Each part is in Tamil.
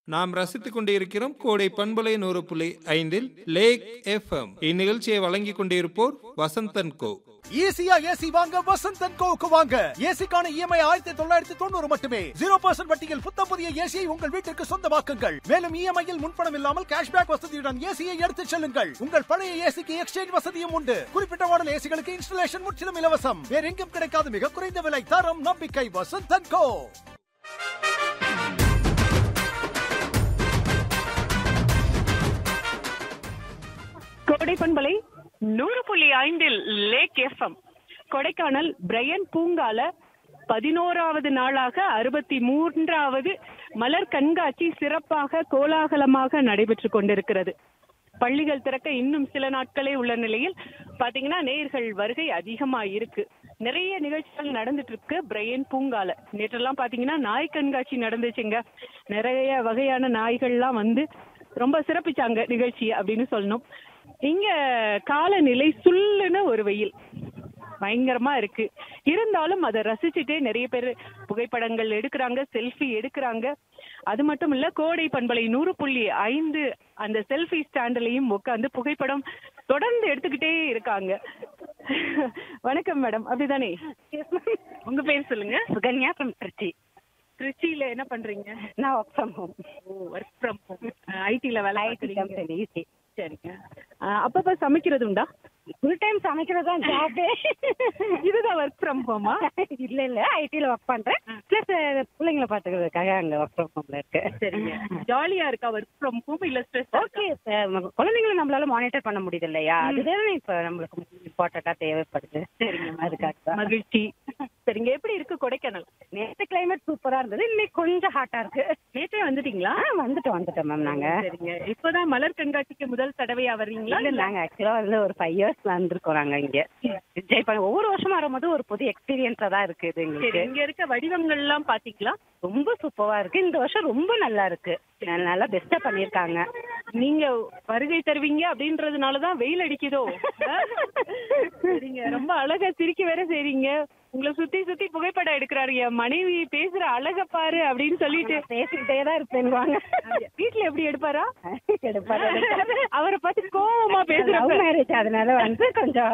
நாம் ரசித்துக் கொண்டிருக்கிறோம் கோடை பண்பலை நூறு புள்ளி ஐந்தில் லேக் எஃப்எம் இந்நிகழ்ச்சியை வழங்கிக் கொண்டிருப்போர் வசந்தன் கோ ஈஸியா ஏசி வாங்க வசந்தன் கோவுக்கு வாங்க ஏசிக்கான இஎம்ஐ ஆயிரத்தி தொள்ளாயிரத்தி தொண்ணூறு மட்டுமே ஜீரோ பர்சன்ட் வட்டியில் புத்தம் புதிய ஏசியை உங்கள் வீட்டிற்கு சொந்தமாக்குங்கள் மேலும் இஎம்ஐயில் முன்பணம் இல்லாமல் கேஷ்பேக் வசதியுடன் ஏசியை எடுத்துச் செல்லுங்கள் உங்கள் பழைய ஏசிக்கு எக்ஸ்சேஞ்ச் வசதியும் உண்டு குறிப்பிட்ட மாடல் ஏசிகளுக்கு இன்ஸ்டலேஷன் முற்றிலும் இலவசம் வேற எங்கும் கிடைக்காத மிக குறைந்த விலை தரம் நம்பிக்கை வசந்தன் கோ கோடை பண்பலை நூறு புள்ளி ஐந்தில் லேக் எஃப்எம் கொடைக்கானல் பிரையன் பூங்கால பதினோராவது நாளாக அறுபத்தி மூன்றாவது மலர் கண்காட்சி சிறப்பாக கோலாகலமாக நடைபெற்று கொண்டிருக்கிறது பள்ளிகள் திறக்க இன்னும் சில நாட்களே உள்ள நிலையில் பாத்தீங்கன்னா நேயர்கள் வருகை அதிகமா இருக்கு நிறைய நிகழ்ச்சிகள் நடந்துட்டு இருக்கு பிரையன் பூங்கால நேற்றெல்லாம் பாத்தீங்கன்னா நாய் கண்காட்சி நடந்துச்சுங்க நிறைய வகையான நாய்கள்லாம் வந்து ரொம்ப சிறப்பிச்சாங்க நிகழ்ச்சி அப்படின்னு சொல்லணும் இங்க காலநிலை சுள்ளுன்னு ஒரு வெயில் பயங்கரமா இருக்கு இருந்தாலும் அதை ரசிச்சுட்டே நிறைய பேர் புகைப்படங்கள் எடுக்கிறாங்க செல்ஃபி எடுக்கிறாங்க அது மட்டும் இல்ல கோடை பண்பலை நூறு புள்ளி ஐந்து அந்த செல்ஃபி ஸ்டாண்ட்லயும் உட்காந்து புகைப்படம் தொடர்ந்து எடுத்துக்கிட்டே இருக்காங்க வணக்கம் மேடம் அப்படிதானே உங்க பேர் சொல்லுங்க சுகன்யா ஃப்ரம் திருச்சி திருச்சியில என்ன பண்றீங்க நான் work from home work from home ஐடில வேலை ஐடி பார்க்குறீங்க கம்பெனி ஈஸி சரிங்க அஹ் அப்பப்ப சமைக்கிறது உண்டா ஃபுல் டைம் சமைக்கிறது தான் ஜாபே இதுதான் ஒர்க் ஃப்ரம் ஹோமா இல்ல இல்ல ஐடில ஒர்க் பண்றேன் பிளஸ் பிள்ளைங்களை பாத்துக்கிறதுக்காக அங்க ஒர்க் ஃப்ரம் ஹோம்ல இருக்கு சரிங்க ஜாலியா இருக்கா ஒர்க் ஃப்ரம் ஹோம் இல்ல ஸ்ட்ரெஸ் ஓகே குழந்தைங்களை நம்மளால மானிட்டர் பண்ண முடியுது இல்லையா அதுதான் இப்ப நம்மளுக்கு இம்பார்ட்டண்டா தேவைப்படுது சரிங்க அதுக்காக தான் மகிழ்ச்சி சரிங்க எப்படி இருக்கு கொடைக்கானல் நேற்று கிளைமேட் சூப்பரா இருந்தது இன்னைக்கு கொஞ்சம் ஹாட்டா இருக்கு நேற்றே வந்துட்டீங்களா ஆ வந்துட்டோம் வந்துட்டோம் மேம் நாங்க சரிங்க இப்பதான் மலர் கண்காட்சிக்கு முதல் தடவையா வர்றீங்களா இல்ல நாங்க ஆக்சுவலா வந்து ஒரு ஃபைவ் இயர்ஸ் வந்திருக்கோம் நாங்க இங்க என்ஜாய் பண்ண ஒவ்வொரு வருஷம் வரும்போது ஒரு புது எக்ஸ்பீரியன்ஸா தான் இருக்கு இது சரி எங்களுக்கு இங்க இருக்க வடிவங்கள் எல்லாம் பாத்தீங்களா ரொம்ப சூப்பரா இருக்கு இந்த வருஷம் ரொம்ப நல்லா இருக்கு நல்லா பெஸ்டா பண்ணிருக்காங்க நீங்க வருகை தருவீங்க அப்படின்றதுனாலதான் வெயில் அடிக்குதோ ஆ? சரிங்க ரொம்ப அழகா சிரிக்க வேற செய்றீங்க உங்களை சுத்தி சுத்தி புகைப்படம் எடுக்கிறாரு என் மனைவி பேசுற அழக பாரு அப்படின்னு சொல்லிட்டு பேசிக்கிட்டே தான் இருப்பேன்வாங்க வீட்டுல எப்படி எடுப்பாரா எடுப்பாரு அவரை பார்த்து கோவமா லவ் பேசுறாங்க மேரேஜ் அதனால வந்து கொஞ்சம்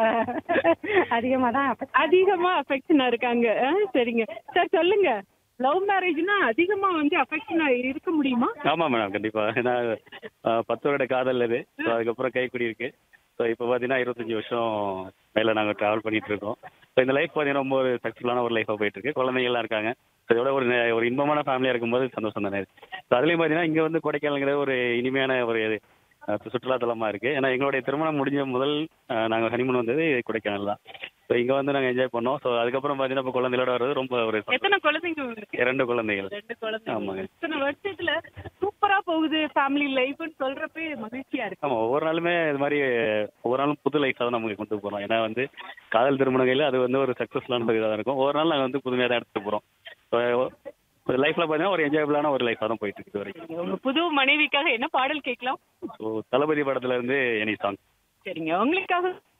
அதிகமா தான் affect அதிகமா அஃபெக்ஷனா இருக்காங்க ஆ, சரிங்க சார் சொல்லுங்க லவ் மேரேஜ்னா அதிகமா வந்து அஃபெக்ஷனா இருக்க முடியுமா ஆமாம் மேடம் கண்டிப்பாக ஏன்னா அஹ், பத்து வருட காதல் இது ஸோ அதுக்கப்புறம் கைக்குடி இருக்கு ஸோ இப்போ பார்த்தீங்கன்னா இருபத்தஞ்சி வருஷம் மேலே நாங்கள் ட்ராவல் பண்ணிட்டு இருக்கோம் ஸோ இந்த லைஃப் பார்த்தீங்கன்னா ரொம்ப ஒரு சக்ஸஸ்ஃபுல்லான ஒரு லைஃபாக போயிட்டு இருக்கு குழந்தைங்கள்லாம் இருக்காங்க ஸோ இதோட ஒரு நெ- ஒரு இன்பமான ஃபேமிலியாக இருக்கும்போது சந்தோஷம் தானே ஸோ அதுலேயும் பார்த்தீங்கன்னா இங்கே வந்து கொடைக்கானல்ங்கிற ஒரு இனிமையான ஒரு அஹ், சுற்றுலாத்தலமாக இருக்கு ஏன்னா எங்களுடைய திருமணம் முடிஞ்ச முதல் நாங்கள் ஹனிமூன் வந்தது கொடைக்கானல் தான் ஸோ இங்கே வந்து நாங்கள் என்ஜாய் பண்ணோம் ஸோ அதுக்கப்புறம் பார்த்தீங்கன்னா இப்போ குழந்தைகளோட வர்றது ரொம்ப ஒரு சந்தோஷம். எத்தனை குழந்தைங்க உங்களுக்கு இரண்டு குழந்தைகள் ரெண்டு குழந்தைங்க ஆமாங்க. இத்தனை வருஷத்துல சூப்பரா போகுது ஃபேமிலி லைஃப்னு சொல்றப்ப மகிழ்ச்சியா இருக்கு ஆமாம் ஒவ்வொரு நாளுமே இது மாதிரி ஒவ்வொரு நாளும் புது லைஃப் தான் நமக்கு கொண்டு போகிறோம் ஏன்னா வந்து காதல் திருமணங்களில் அது வந்து ஒரு சக்ஸஸ்ஃபுல்லான ஒரு இதாக இருக்கும் ஒவ்வொரு நாள் நாங்கள் வந்து புதுமையாக தான் எடுத்துட்டு போகிறோம் ஒரு லைஃப்பில் பார்த்தீங்கன்னா ஒரு என்ஜாயபிளான ஒரு லைஃபாக தான் போயிட்டு இருக்கு இது வரைக்கும் உங்க புது மனைவிக்காக என்ன பாடல் கேட்கலாம் ஸோ தளபதி படத்துல இருந்து எனி சாங் சரிங்க உங்களுக்காக